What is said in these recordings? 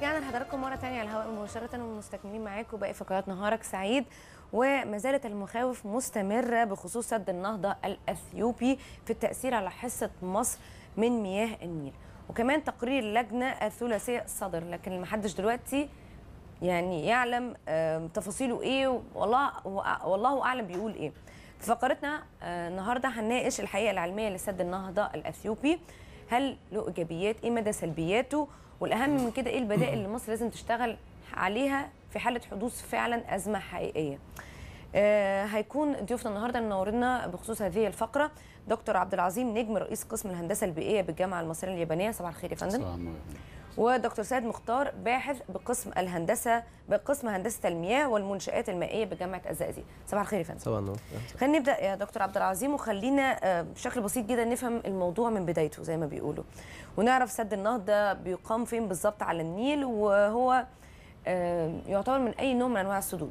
ورجعنا لحضراتكم مره تانية على الهواء مباشره ومستكملين معاكم باقي فقرات نهارك سعيد وما زالت المخاوف مستمره بخصوص سد النهضه الاثيوبي في التاثير على حصه مصر من مياه النيل وكمان تقرير اللجنه الثلاثيه صدر لكن ما حدش دلوقتي يعني يعلم آم، تفاصيله ايه والله والله اعلم بيقول ايه في فقرتنا آه، النهارده هنناقش الحقيقه العلميه لسد النهضه الاثيوبي هل له ايجابيات ايه مدى سلبياته والاهم من كده ايه البدائل اللي مصر لازم تشتغل عليها في حاله حدوث فعلا ازمه حقيقيه آه، هيكون ضيوفنا النهارده منورنا بخصوص هذه الفقره دكتور عبد العظيم نجم رئيس قسم الهندسه البيئيه بالجامعه المصريه اليابانيه صباح الخير يا فندم صباح النور. ودكتور سيد مختار باحث بقسم الهندسه بقسم هندسه المياه والمنشات المائيه بجامعه الزقازيق صباح الخير يا فندم صباح النور خلينا نبدا يا دكتور عبد العظيم وخلينا آه، بشكل بسيط جدا نفهم الموضوع من بدايته زي ما بيقولوا ونعرف سد النهضه بيقام فين بالظبط على النيل وهو آه، يعتبر من اي نوع من انواع السدود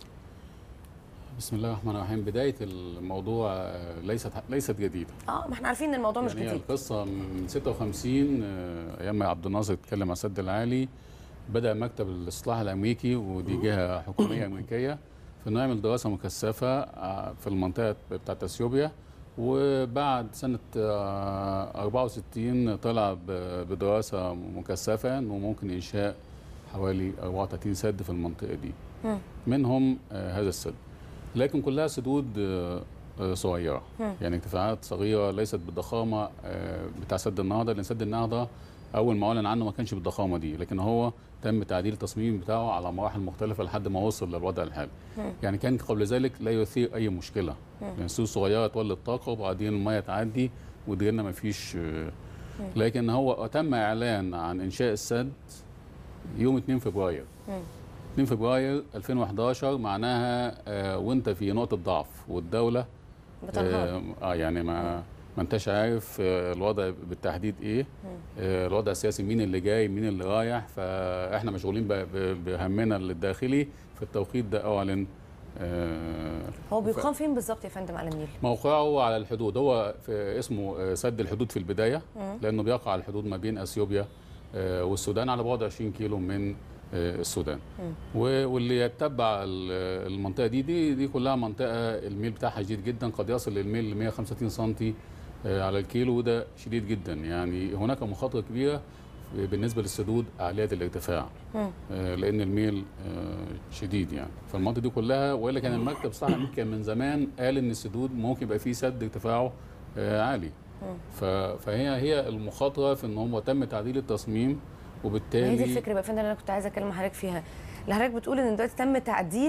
بسم الله الرحمن الرحيم بدايه الموضوع آه، ليست ليست جديده اه ما احنا عارفين ان الموضوع مش يعني هي جديد القصه من 56 آه، ايام ما عبد الناصر اتكلم عن السد العالي بدا مكتب الاصلاح الامريكي ودي جهه حكوميه امريكيه في انه يعمل دراسه مكثفه آه، في المنطقه بتاعت اثيوبيا وبعد سنه آه، 64 طلع ب- بدراسه مكثفه انه ممكن انشاء حوالي 34 سد في المنطقه دي مم. منهم آه، هذا السد لكن كلها سدود آه، آه، صغيره مم. يعني ارتفاعات صغيره ليست بالضخامه آه، بتاع سد النهضه لان سد النهضه اول ما اعلن عنه ما كانش بالضخامه دي لكن هو تم تعديل التصميم بتاعه على مراحل مختلفه لحد ما وصل للوضع الحالي مم. يعني كان قبل ذلك لا يثير اي مشكله مم. يعني سدود صغيره تولد طاقه وبعدين الميه تعدي وديرنا ما فيش آه، لكن هو تم اعلان عن انشاء السد يوم 2 فبراير مم. 2 فبراير 2011 معناها آه وانت في نقطه ضعف والدوله بتنهار آه, اه يعني ما ما انتش عارف آه الوضع بالتحديد ايه آه الوضع السياسي مين اللي جاي مين اللي رايح فاحنا مشغولين ب- ب- بهمنا الداخلي في التوقيت ده اعلن آه هو بيقام فين بالظبط يا فندم على النيل موقعه على الحدود هو في اسمه آه، سد الحدود في البدايه مم. لانه بيقع على الحدود ما بين اثيوبيا آه، والسودان على بعد 20 كيلو من آه، السودان مم. و- واللي يتبع ال- المنطقه دي دي دي كلها منطقه الميل بتاعها شديد جدا قد يصل للميل ل 135 سم على الكيلو وده شديد جدا يعني هناك مخاطره كبيره بالنسبه للسدود عاليه الارتفاع مم. آه، لان الميل آه، شديد يعني فالمنطقه دي كلها والا كان المكتب بتاع الامريكي كان من زمان قال ان السدود ممكن يبقى فيه سد ارتفاعه آه، عالي مم. ف- فهي هي المخاطره في ان هو تم تعديل التصميم ما هي دي وبالتالي الفكره بقى يا فندم اللي انا كنت عايزه اتكلم مع حضرتك فيها اللي حضرتك بتقول ان دلوقتي تم تعديل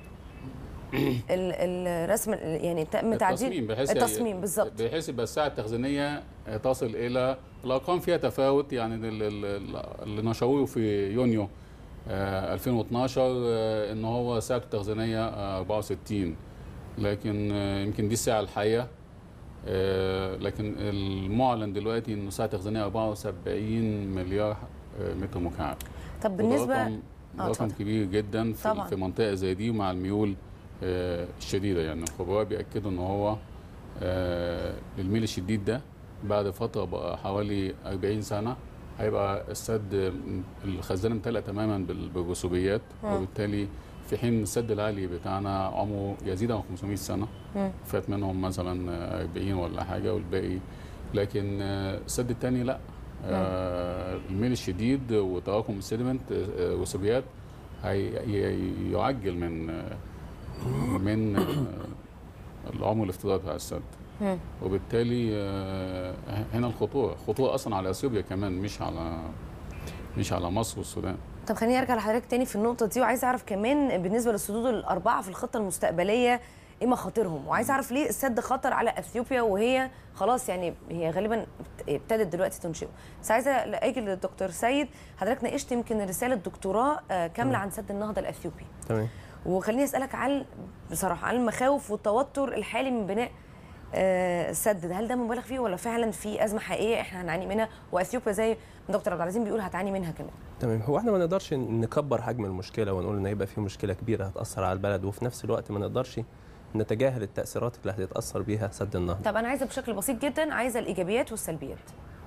ال- الرسم يعني تم تعديل التصميم بحيث التصميم بالظبط بحيث يبقى الساعه التخزينيه تصل الى الارقام فيها تفاوت يعني ال- ال- ال- اللي نشروه في يونيو آه، 2012 آه، ان هو ساعته التخزينيه آه، 64 لكن آه، يمكن دي الساعه الحقيقيه آه، لكن المعلن دلوقتي انه ساعه تخزينيه 74 مليار آه، متر مكعب طب وده بالنسبه رقم, آه، رقم اتفضل. كبير جدا في, طبعاً. في منطقه زي دي ومع الميول آه، الشديده يعني الخبراء بياكدوا ان هو آه، الميل الشديد ده بعد فتره بقى حوالي 40 سنه هيبقى السد الخزانه ممتلئه تماما بال- بالرسوبيات مم. وبالتالي في حين السد العالي بتاعنا عمره يزيد عن 500 سنه مم. فات منهم مثلا آه، 40 ولا حاجه والباقي لكن آه، السد الثاني لا آه، الميل الشديد وتراكم السيدمنت آه، رسوبيات هي- هي- يعجل من آه، من آه، العمر الافتراضي بتاع السد مم. وبالتالي آه، هنا الخطوره خطوره اصلا على اثيوبيا كمان مش على مش على مصر والسودان طب خليني ارجع لحضرتك تاني في النقطه دي وعايزه اعرف كمان بالنسبه للسدود الاربعه في الخطه المستقبليه ايه مخاطرهم وعايزه اعرف ليه السد خطر على اثيوبيا وهي خلاص يعني هي غالبا ابتدت دلوقتي تنشئه بس عايزه اجي للدكتور سيد حضرتك ناقشت يمكن رساله دكتوراه آه، كامله عن سد النهضه الاثيوبي تمام وخليني اسالك عن بصراحه عن المخاوف والتوتر الحالي من بناء آه، السد ده هل ده مبالغ فيه ولا فعلا في ازمه حقيقيه احنا هنعاني منها واثيوبيا زي ما دكتور عبد العزيز بيقول هتعاني منها كمان تمام هو احنا ما نقدرش نكبر حجم المشكله ونقول ان هيبقى في مشكله كبيره هتاثر على البلد وفي نفس الوقت ما نقدرش نتجاهل التاثيرات اللي هتتاثر بيها سد النهضه طب انا عايزه بشكل بسيط جدا عايزه الايجابيات والسلبيات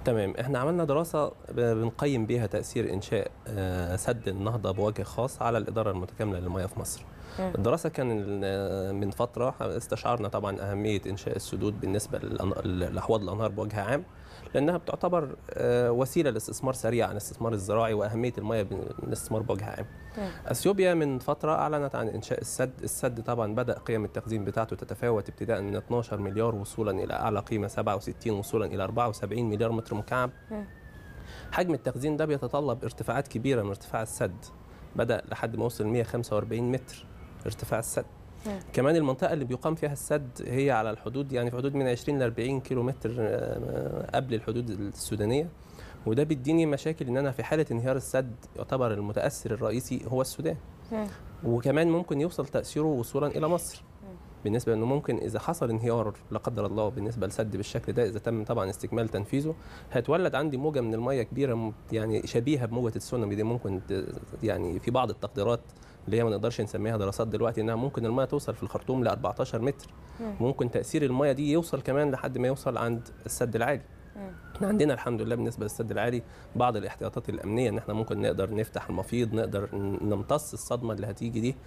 تمام احنا عملنا دراسه ب- بنقيم بيها تاثير انشاء آه، سد النهضه بوجه خاص على الاداره المتكامله للمياه في مصر مم. الدراسه كان آه، من فتره استشعرنا طبعا اهميه انشاء السدود بالنسبه للأن- لاحواض الانهار بوجه عام لانها بتعتبر آه، وسيله لاستثمار سريع عن الاستثمار الزراعي واهميه المياه بالاستثمار بوجه عام مم. اثيوبيا من فتره اعلنت عن انشاء السد السد طبعا بدا قيم التخزين بتاعته تتفاوت ابتداء من 12 مليار وصولا الى اعلى قيمه 67 وصولا الى 74 مليار متر مكعب مم. حجم التخزين ده بيتطلب ارتفاعات كبيره من ارتفاع السد بدا لحد ما وصل 145 متر ارتفاع السد مم. كمان المنطقه اللي بيقام فيها السد هي على الحدود يعني في حدود من 20 ل 40 كيلو متر آه، قبل الحدود السودانيه وده بيديني مشاكل ان انا في حاله انهيار السد يعتبر المتاثر الرئيسي هو السودان مم. وكمان ممكن يوصل تاثيره وصولا الى مصر بالنسبه انه ممكن اذا حصل انهيار لا قدر الله بالنسبه لسد بالشكل ده اذا تم طبعا استكمال تنفيذه هتولد عندي موجه من الميه كبيره م- يعني شبيهه بموجه السونامي دي ممكن ت- يعني في بعض التقديرات اللي هي ما نقدرش نسميها دراسات دلوقتي انها ممكن الميه توصل في الخرطوم ل 14 متر مم. ممكن تاثير الميه دي يوصل كمان لحد ما يوصل عند السد العالي مم. احنا عندنا الحمد لله بالنسبه للسد العالي بعض الاحتياطات الامنيه ان احنا ممكن نقدر نفتح المفيض نقدر ن- نمتص الصدمه اللي هتيجي دي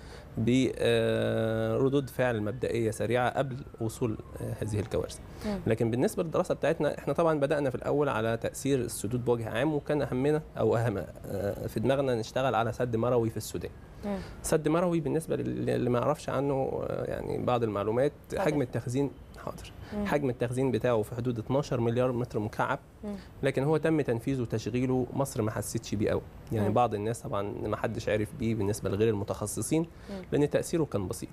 بردود فعل مبدئيه سريعه قبل وصول آه، هذه الكوارث مم. لكن بالنسبه للدراسه بتاعتنا احنا طبعا بدانا في الاول على تاثير السدود بوجه عام وكان اهمنا او اهم آه، في دماغنا نشتغل على سد مروي في السودان مم. سد مروي بالنسبه لل- اللي ما يعرفش عنه آه، يعني بعض المعلومات اتفضل. حجم التخزين حاضر مم. حجم التخزين بتاعه في حدود 12 مليار متر مكعب مم. لكن هو تم تنفيذه وتشغيله مصر ما حسيتش بيه قوي يعني مم. بعض الناس طبعا ما حدش عارف بيه بالنسبه لغير المتخصصين مم. لان تاثيره كان بسيط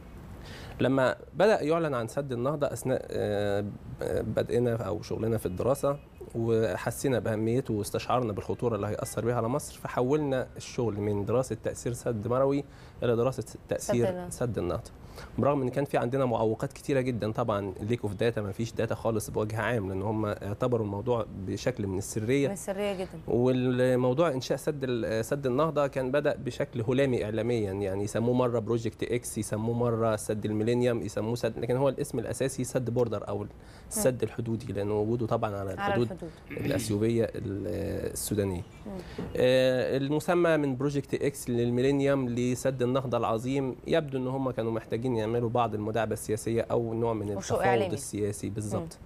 لما بدا يعلن عن سد النهضه اثناء آه، بدءنا او شغلنا في الدراسه وحسينا باهميته واستشعرنا بالخطوره اللي هياثر بيها على مصر فحولنا الشغل من دراسه تاثير سد مروي الى دراسه تاثير النهضة. سد النهضه برغم ان كان في عندنا معوقات كتيره جدا طبعا ليك اوف داتا ما فيش داتا خالص بوجه عام لان هم اعتبروا الموضوع بشكل من السريه من سريه جدا والموضوع انشاء سد ال- سد النهضه كان بدا بشكل هلامي اعلاميا يعني يسموه مره بروجكت اكس يسموه مره سد الميلينيوم يسموه سد لكن هو الاسم الاساسي سد بوردر او السد الحدودي لانه وجوده طبعا على على الحدود الحدود الاثيوبيه ال- السودانيه مم. آه، المسمى من بروجكت اكس للميلينيوم لسد النهضه العظيم يبدو ان هم كانوا محتاجين يعملوا بعض المداعبه السياسيه او نوع من وشو التفاوض إعلامي. السياسي بالظبط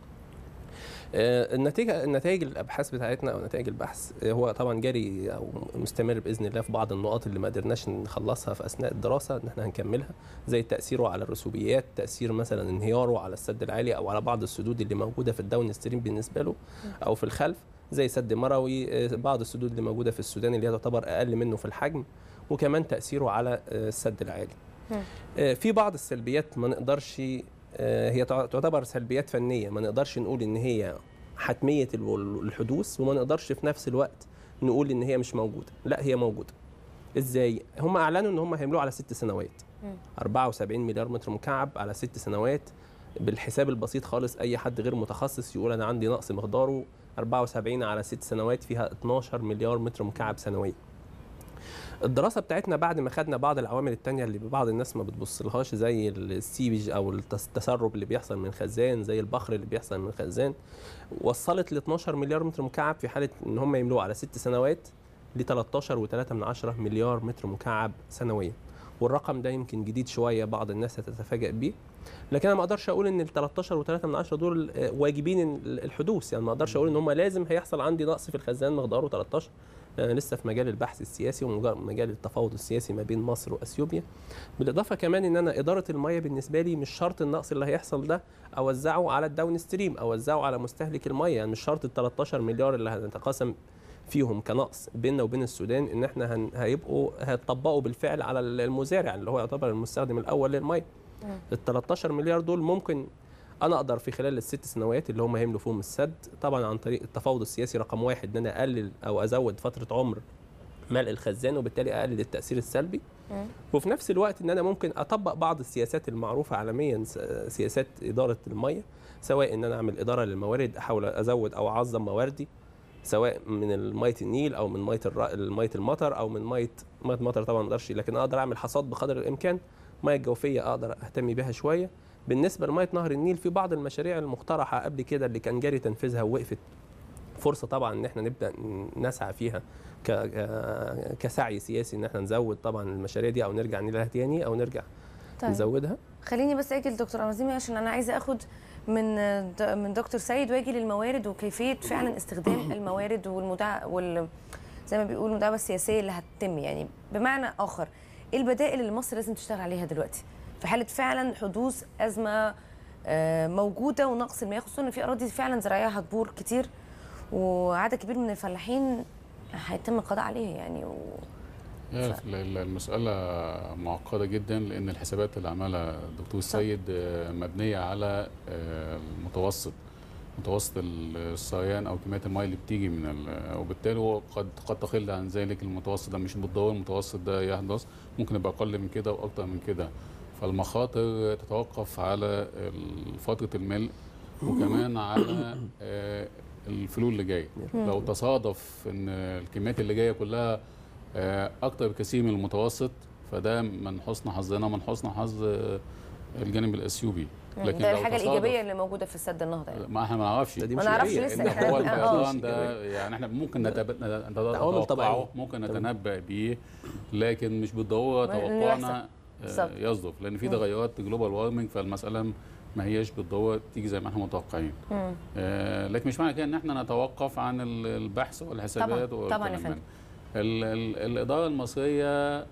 آه، النتيجه النتائج الابحاث بتاعتنا او نتائج البحث آه، هو طبعا جاري او مستمر باذن الله في بعض النقاط اللي ما قدرناش نخلصها في اثناء الدراسه ان احنا هنكملها زي تاثيره على الرسوبيات تاثير مثلا انهياره على السد العالي او على بعض السدود اللي موجوده في الداون ستريم بالنسبه له او في الخلف زي سد مروي آه، بعض السدود اللي موجوده في السودان اللي هي تعتبر اقل منه في الحجم وكمان تاثيره على آه، السد العالي مم. آه، في بعض السلبيات ما نقدرش آه، هي تع- تعتبر سلبيات فنيه ما نقدرش نقول ان هي حتميه ال- الحدوث وما نقدرش في نفس الوقت نقول ان هي مش موجوده لا هي موجوده ازاي هم اعلنوا ان هم هيعملوه على ست سنوات مم. 74 مليار متر مكعب على ست سنوات بالحساب البسيط خالص اي حد غير متخصص يقول انا عندي نقص مقداره 74 على ست سنوات فيها 12 مليار متر مكعب سنويا الدراسه بتاعتنا بعد ما خدنا بعض العوامل التانية اللي بعض الناس ما بتبصلهاش زي السيبج او التس- التسرب اللي بيحصل من خزان زي البخر اللي بيحصل من خزان وصلت ل 12 مليار متر مكعب في حاله ان هم يملوه على ست سنوات ل 13.3 من عشرة مليار متر مكعب سنويا والرقم ده يمكن جديد شويه بعض الناس هتتفاجئ بيه لكن انا ما اقدرش اقول ان ال 13.3 من عشرة دول آه، واجبين ال- الحدوث يعني ما اقدرش اقول ان هم لازم هيحصل عندي نقص في الخزان مقداره 13 لأن لسه في مجال البحث السياسي ومجال التفاوض السياسي ما بين مصر واثيوبيا بالاضافه كمان ان انا اداره الميه بالنسبه لي مش شرط النقص اللي هيحصل ده اوزعه على الداون ستريم اوزعه على مستهلك الميه يعني مش شرط ال 13 مليار اللي هنتقاسم فيهم كنقص بيننا وبين السودان ان احنا هن... هيبقوا هيطبقوا بالفعل على المزارع اللي هو يعتبر المستخدم الاول للميه مم. ال 13 مليار دول ممكن انا اقدر في خلال الست سنوات اللي هم هيملوا فيهم السد طبعا عن طريق التفاوض السياسي رقم واحد ان انا اقلل او ازود فتره عمر ملء الخزان وبالتالي اقلل التاثير السلبي مم. وفي نفس الوقت ان انا ممكن اطبق بعض السياسات المعروفه عالميا س- سياسات اداره الميه سواء ان انا اعمل اداره للموارد احاول ازود او اعظم مواردي سواء من ميه النيل او من ميه الر- ميه المطر او من ميه ميه المطر طبعا ما اقدرش لكن اقدر اعمل حصاد بقدر الامكان ميه الجوفيه اقدر اهتم بيها شويه بالنسبه لميه نهر النيل في بعض المشاريع المقترحه قبل كده اللي كان جاري تنفيذها ووقفت فرصه طبعا ان احنا نبدا نسعى فيها ك- ك- كسعي سياسي ان احنا نزود طبعا المشاريع دي او نرجع نلها تاني او نرجع طيب نزودها خليني بس اجي لدكتور عظيمي عشان انا عايزه اخد من د- من دكتور سيد واجي للموارد وكيفيه فعلا استخدام الموارد والمدع وال زي ما بيقولوا المداعبه السياسيه اللي هتتم يعني بمعنى اخر ايه البدائل اللي مصر لازم تشتغل عليها دلوقتي في حاله فعلا حدوث ازمه آه، موجوده ونقص المياه خصوصا ان في اراضي فعلا زراعيه هتبور كتير وعدد كبير من الفلاحين هيتم القضاء عليها يعني و... هي ال- ال- المسألة معقدة جدا لأن الحسابات اللي عملها الدكتور السيد آه، مبنية على آه، المتوسط متوسط الصريان أو كمية المياه اللي بتيجي من ال- وبالتالي هو قد قد تقل عن ذلك المتوسط ده مش بالضرورة المتوسط ده يحدث ممكن يبقى أقل من كده وأكتر من كده فالمخاطر تتوقف على ال- فترة الملء وكمان على آه، الفلول اللي جايه لو تصادف ان الكميات اللي جايه كلها آه، اكتر بكثير من المتوسط فده من حسن حظنا من حسن حظ آه، الجانب الاثيوبي لكن ده لو الحاجه تصادف- الايجابيه اللي موجوده في السد النهضه يعني. ما احنا ما نعرفش ده دي ما مش نعرفش إيجابية، لسه إن الكلام هو ده. الفيضان آه. ده يعني احنا ممكن نتب- عوامل نتوقعه طبيعية. ممكن نتنبأ بيه لكن مش بالضروره ما- إنه توقعنا يحصل. آه، بالظبط. يصدف لان في مم. تغيرات جلوبال وارمنج فالمساله ما هياش بالضروره تيجي زي ما احنا متوقعين مم. آه، لكن مش معنى كده ان احنا نتوقف عن ال- البحث والحسابات طبعاً، طبعاً يا والكلام فندم. ده. ال- ال- الاداره المصريه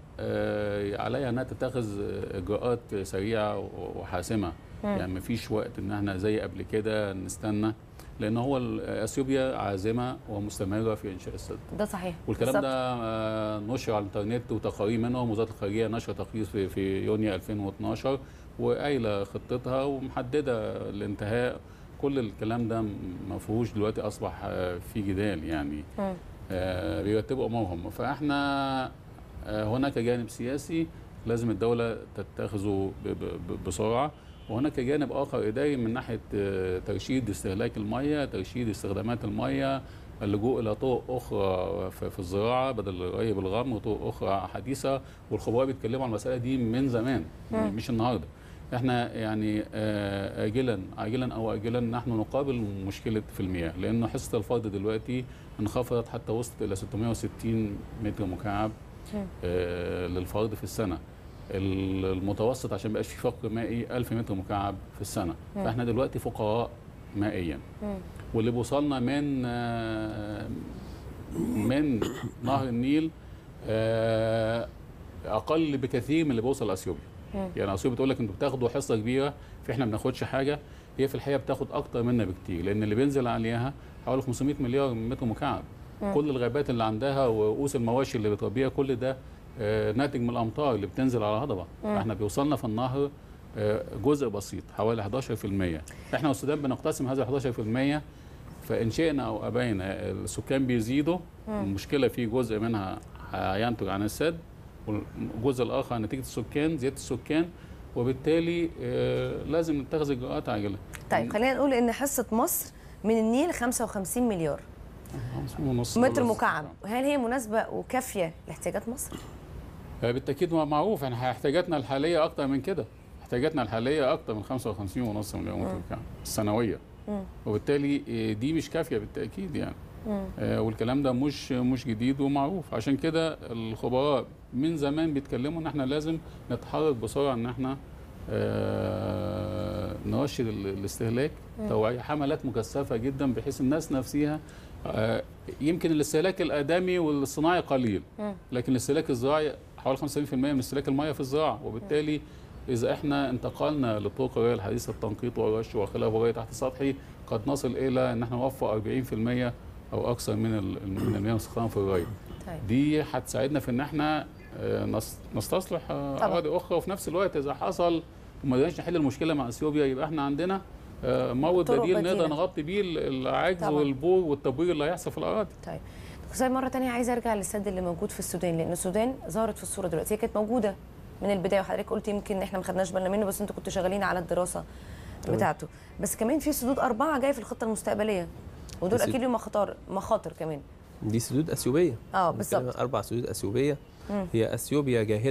آه، عليها انها تتخذ اجراءات سريعه وحاسمه مم. يعني ما فيش وقت ان احنا زي قبل كده نستنى لان هو ال- اثيوبيا عازمه ومستمره في انشاء السد ده صحيح والكلام بالظبط. ده آه، نشر على الانترنت وتقارير منهم وزاره الخارجيه نشر تقرير في, في يونيو 2012 وقايله خطتها ومحدده الانتهاء كل الكلام ده ما فيهوش دلوقتي اصبح آه، في جدال يعني مم. آه، بيرتبوا امورهم فاحنا آه، هناك جانب سياسي لازم الدوله تتخذه ب- ب- بسرعه وهناك جانب اخر اداري من ناحيه آه، ترشيد استهلاك الميه ترشيد استخدامات الميه اللجوء الى طرق اخرى في في الزراعه بدل الري بالغم وطرق اخرى حديثه والخبراء بيتكلموا عن المساله دي من زمان مم. مش النهارده احنا يعني آه، اجلا عاجلا او اجلا نحن نقابل مشكله في المياه لان حصه الفرد دلوقتي انخفضت حتى وصلت الى 660 متر مكعب مم. آه، للفرد في السنه ال- المتوسط عشان ما يبقاش في فقر مائي 1000 متر مكعب في السنه مم. فاحنا دلوقتي فقراء مائيا مم. واللي بيوصلنا من آه، من نهر النيل آه، اقل بكثير من اللي بيوصل اثيوبيا مم. يعني اثيوبيا بتقول لك انتوا بتاخدوا حصه كبيره في احنا ما بناخدش حاجه هي في الحقيقه بتاخد اكتر منا بكتير لان اللي بينزل عليها حوالي 500 مليار متر مكعب مم. كل الغابات اللي عندها ورؤوس المواشي اللي بتربيها كل ده آه، ناتج من الامطار اللي بتنزل على الهضبه مم. احنا بيوصلنا في النهر آه، جزء بسيط حوالي 11% احنا والسودان بنقتسم هذا 11% فان شئنا او ابينا السكان بيزيدوا مم. المشكله في جزء منها هينتج عن السد والجزء الاخر نتيجه السكان زياده السكان وبالتالي آه، لازم نتخذ اجراءات عاجله طيب خلينا نقول ان حصه مصر من النيل 55 مليار ونص متر ونص. مكعب هل هي مناسبه وكافيه لاحتياجات مصر آه، بالتاكيد ما معروف احنا احتياجاتنا الحاليه اكتر من كده احتياجاتنا الحاليه اكتر من 55 ونص مليون متر مم. مكعب السنويه مم. وبالتالي آه، دي مش كافيه بالتاكيد يعني مم. آه، والكلام ده مش مش جديد ومعروف عشان كده الخبراء من زمان بيتكلموا ان احنا لازم نتحرك بسرعه ان احنا آه، نرشد ال- الاستهلاك مم. توعيه حملات مكثفه جدا بحيث الناس نفسها آه، يمكن الاستهلاك الادمي والصناعي قليل مم. لكن الاستهلاك الزراعي حوالي 75% من استهلاك المياه في الزراعه وبالتالي اذا احنا انتقلنا لطرق الري الحديثه التنقيط والرش وخلاف الري تحت سطحي قد نصل الى ان احنا نوفر 40% او اكثر من ال- من المياه المستخدمه في الري طيب دي هتساعدنا في ان احنا آه، نس- نستصلح آه، طبعا. اراضي اخرى وفي نفس الوقت اذا حصل وما قدرناش نحل المشكله مع اثيوبيا يبقى احنا عندنا آه، مورد طرق بديل بديلة. نقدر نغطي بيه ال- العجز طبعا. والبور والتبوير اللي هيحصل في الاراضي طيب دكتور سيد مره تانية عايزه ارجع للسد اللي موجود في السودان لان السودان ظهرت في الصوره دلوقتي هي كانت موجوده من البدايه وحضرتك قلت يمكن احنا ما خدناش بالنا منه بس انتوا كنتوا شغالين على الدراسه تمام. بتاعته بس كمان في سدود اربعه جايه في الخطه المستقبليه ودول بس- اكيد لهم مخاطر مخاطر كمان دي سدود اثيوبيه اه بنتكلم بالظبط اربع سدود اثيوبيه مم. هي اثيوبيا جاهده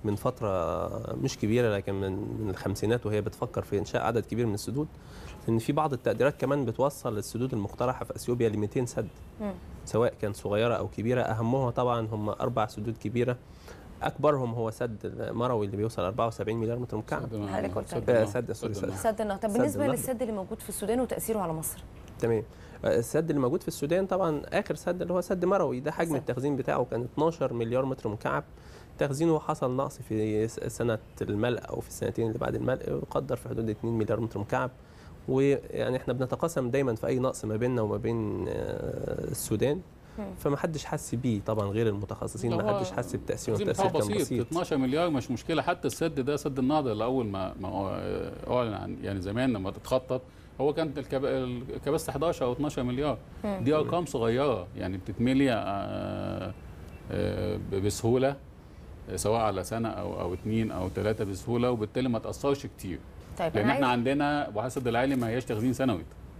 من فتره مش كبيره لكن من من الخمسينات وهي بتفكر في انشاء عدد كبير من السدود ان في بعض التقديرات كمان بتوصل السدود المقترحه في اثيوبيا ل 200 سد مم. سواء كان صغيره او كبيره اهمها طبعا هم اربع سدود كبيره اكبرهم هو سد المروي اللي بيوصل 74 مليار متر مكعب حضرتك قلت سد آه، النهضة. سد- سوري، سد. النهضة. سد النهضه طب سد بالنسبه النهضة. للسد اللي موجود في السودان وتاثيره على مصر تمام السد اللي موجود في السودان طبعا اخر سد اللي هو سد مروي ده حجم سد. التخزين بتاعه كان 12 مليار متر مكعب تخزينه حصل نقص في س- سنه الملء او في السنتين اللي بعد الملء يقدر في حدود 2 مليار متر مكعب ويعني احنا بنتقاسم دايما في اي نقص ما بيننا وما بين آه، السودان مم. فما حدش حس بيه طبعا غير المتخصصين ده ما هو حدش حس بتاثيره التخزين التاثير بتاعه كان بسيط, بسيط 12 مليار مش مشكله حتى السد ده سد النهضه اللي اول ما ما هو اعلن عن يعني زمان لما تتخطط هو كانت الكب- الكباسه 11 او 12 مليار مم. دي ارقام صغيره يعني بتتملي آه، آه، بسهوله سواء على سنه او او اثنين او ثلاثه بسهوله وبالتالي ما تاثرش كتير طيب لان أنا احنا عايز- عندنا بحيره السد العالي ما هياش تخزين سنوي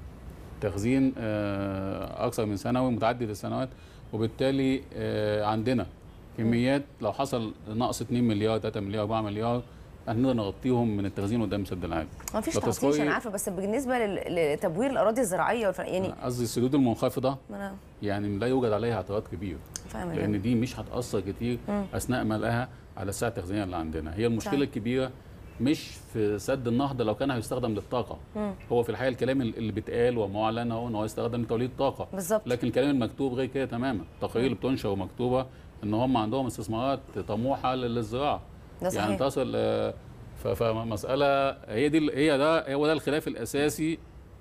تخزين آه، اكثر من سنوي متعدد السنوات وبالتالي آه، عندنا كميات لو حصل نقص 2 مليار 3 مليار 4 مليار هنقدر نغطيهم من التخزين قدام السد العالي ما فيش لا تعطيش انا تصفية. عارفه بس بالنسبه لل- لتبوير الاراضي الزراعيه والفن... يعني أنا قصدي السدود المنخفضه ما انا يعني لا يوجد عليها اعتراض كبير فاهمه لان ده. دي مش هتاثر كتير مم. اثناء ملئها على السعه التخزينيه اللي عندنا هي المشكله صح. الكبيره مش في سد النهضه لو كان هيستخدم للطاقه مم. هو في الحقيقه الكلام اللي بيتقال ومعلن هو ان هو يستخدم لتوليد طاقه بالظبط لكن الكلام المكتوب غير كده تماما التقارير اللي بتنشر ومكتوبه ان هم عندهم استثمارات طموحه للزراعه ده صحيح يعني تصل آه، ف- فمساله هي دي ال- هي ده هو ده الخلاف الاساسي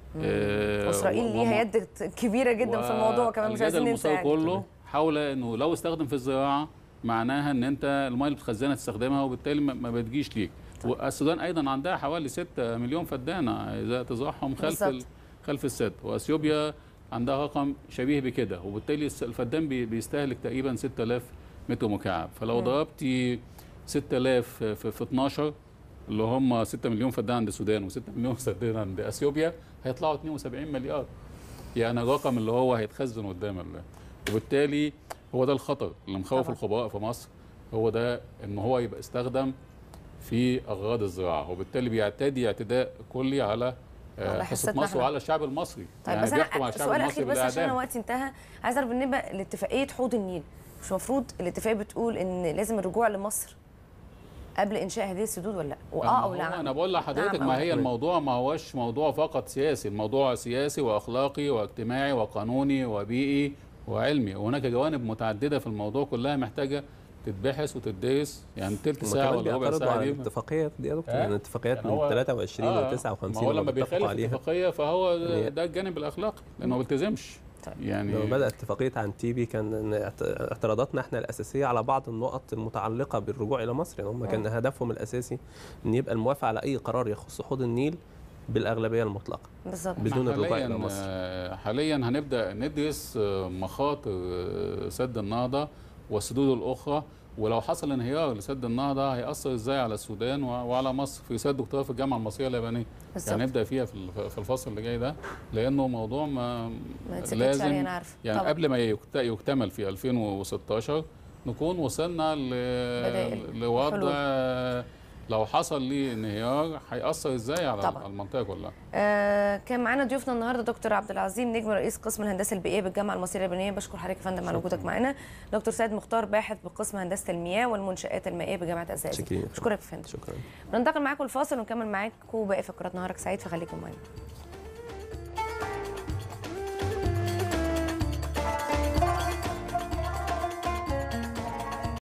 آه، واسرائيل وم- ليها يد كبيره جدا في الموضوع كمان مش والجدل عايزين ننسى المساوي يعني. كله حول انه لو استخدم في الزراعه معناها ان انت الميه اللي بتخزنها تستخدمها وبالتالي ما ما بتجيش ليك والسودان ايضا عندها حوالي 6 مليون فدانه اذا تزرعهم خلف ال... بالظبط. خلف السد واثيوبيا عندها رقم شبيه بكده وبالتالي الس- الفدان بي- بيستهلك تقريبا 6000 متر مكعب فلو مم. ضربتي 6000 في, في, في 12 اللي هم 6 مليون فدان عند السودان و6 مليون فدان عند اثيوبيا هيطلعوا 72 مليار يعني الرقم اللي هو هيتخزن قدام ال- وبالتالي هو ده الخطر اللي مخوف طبعا. الخبراء في مصر هو ده ان هو يبقى استخدم في اغراض الزراعه وبالتالي بيعتدي اعتداء كلي على آه، على حصه حصتنا مصر احنا. وعلى الشعب المصري طيب يعني بس بيحكم انا على الشعب سؤال المصري اخير بس عشان انا بالاعدام وقتي انتهى عايز اعرف بالنسبه لاتفاقيه حوض النيل مش المفروض الاتفاقيه بتقول ان لازم الرجوع لمصر قبل انشاء هذه السدود ولا لا؟ واه او هو لا انا بقول لحضرتك نعم ما أو هي لا. الموضوع ما هوش موضوع فقط سياسي الموضوع سياسي واخلاقي واجتماعي وقانوني وبيئي وعلمي وهناك جوانب متعدده في الموضوع كلها محتاجه تتبحث وتدرس يعني تلت هم ساعه كمان ولا ربع بيعترضوا ساعه على دي الاتفاقيات دي يا دكتور آه. يعني اتفاقيات يعني من هو- 23 آه، و 59 ما هو لما هم بيتفقوا بيخالف عليها اتفاقيه فهو ده, هي- ده الجانب الاخلاقي لانه ما بيلتزمش طيب. يعني لما بدات اتفاقيه عن تيبي كان إن اعت- اعتراضاتنا احنا الاساسيه على بعض النقط المتعلقه بالرجوع الى مصر يعني هم كان هدفهم الاساسي ان يبقى الموافقه على اي قرار يخص حوض النيل بالاغلبيه المطلقه بالظبط بدون إحنا الرجوع حالياً- الى مصر آه، حاليا هنبدا ندرس آه، مخاطر آه، سد النهضه والسدود الاخرى ولو حصل انهيار لسد النهضه هياثر ازاي على السودان و- وعلى مصر في سد دكتوراه في الجامعه المصريه اليابانيه بالظبط يعني نبدا فيها في الف- في الفصل اللي جاي ده لانه موضوع ما ما تسكتش عليه انا عارفه يعني طبعا. قبل ما يكت- يكتمل في 2016 نكون وصلنا بدائل ل- لوضع وحلول. آه، لو حصل ليه انهيار هيأثر ازاي على طبعاً. المنطقه كلها آه كان معانا ضيوفنا النهارده دكتور عبد العظيم نجم رئيس قسم الهندسه البيئيه بالجامعه المصريه اليابانيه بشكر حضرتك يا فندم على وجودك معانا دكتور سيد مختار باحث بقسم هندسه المياه والمنشات المائيه بجامعه الزقازيق شكرا بشكرك يا فندم شكرا ننتقل معاكم الفاصل ونكمل معاكم باقي فقرات نهارك سعيد فخليكم معانا